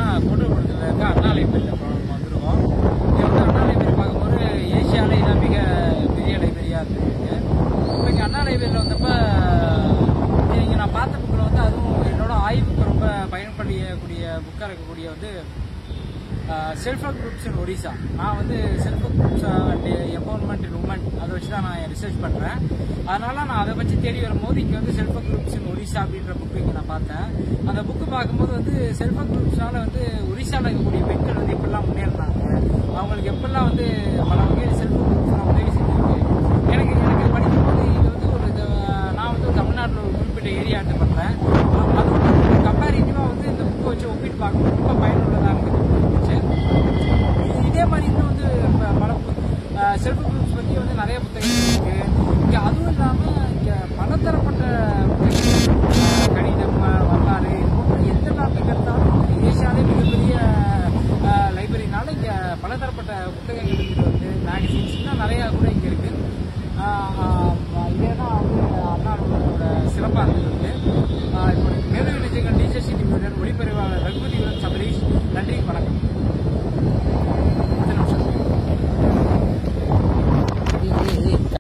கோட்டூர்புரத்தில் இருக்க அண்ணா லைப்ரரியில் நம்ம வந்திருக்கோம் இங்கே வந்து அண்ணா லைப்ரரி பார்க்கும்போது ஏசியாவில் இதான் மிக பெரிய லைப்ரரியாக இருந்துருக்கு இப்போ இங்கே அண்ணா லைப்ரரியில் வந்தப்போ இங்கே நான் பார்த்த புக்கில் வந்து அதுவும் என்னோட ஆய்வுக்கு ரொம்ப பயன்படக்கூடிய புக்காக இருக்கக்கூடிய வந்து self help groups in Odisha நான் வந்து self help groups and empowerment in women அதை வச்சு தான் நான் ரிசர்ச் பண்ணுறேன் அதனால நான் அதை வச்சு தேடி வரும்போது இங்கே வந்து self help groups in Odisha அப்படின்ற புக்கு இங்கே நான் பார்த்தேன் அந்த புக்கு பார்க்கும்போது வந்து செல்ஃப் ஹெல்ப் குரூப்ஸ்னால வந்து ஒடிசாவில் இருக்கக்கூடிய பெண்கள் வந்து எப்படிலாம் முன்னேறினாங்க அவங்களுக்கு எப்படிலாம் வந்து பல வகையில் செல்ஃப் ஹெல்ப் குரூப்ஸ்லாம் உதவி செஞ்சிருக்கு எனக்கு எனக்கு இது படிக்கும்போது இது வந்து ஒரு இது, நான் வந்து தமிழ்நாட்டில் ஒரு குறிப்பிட்ட ஏரியா எடுத்து பண்ணுறேன் அது வந்து கம்பேரிட்டிவாக வந்து இந்த புக்கை வச்சு ஒப்பிட்டு பார்க்கும்போது ரொம்ப பயனுள்ளதாக இருந்துச்சு இதே மாதிரி இன்னும் வந்து ப- பல செல்ஃப் குரூப்ஸ் பற்றி வந்து நிறைய புத்தகங்கள் இருக்கு இங்கே அதுவும் இல்லாமல் இங்கே பலதரப்பட்ட புத்தகங்கள், அஹ், கணிதம் அஹ், வரலாறு இது போன்ற எந்த டாபிக் எடுத்தாலும் ஏசியாவிலே மிகப்பெரிய லைப்ரரினால இங்கே பலதரப்பட்ட புத்தகங்கள் இருக்குது வந்து மேகசின்ஸ் இன்னும் நிறையா கூட இங்கே இருக்குது இதே தான் வந்து அண்ணாவோட சிறப்பாக இருந்தது இப்போ மேலும் நிச்சயங்கள் டீச்சர் சிட்டி ஒளிப்பதிவாளர் ரகுபதியுடன் சபரீஷ் நன்றி வணக்கம்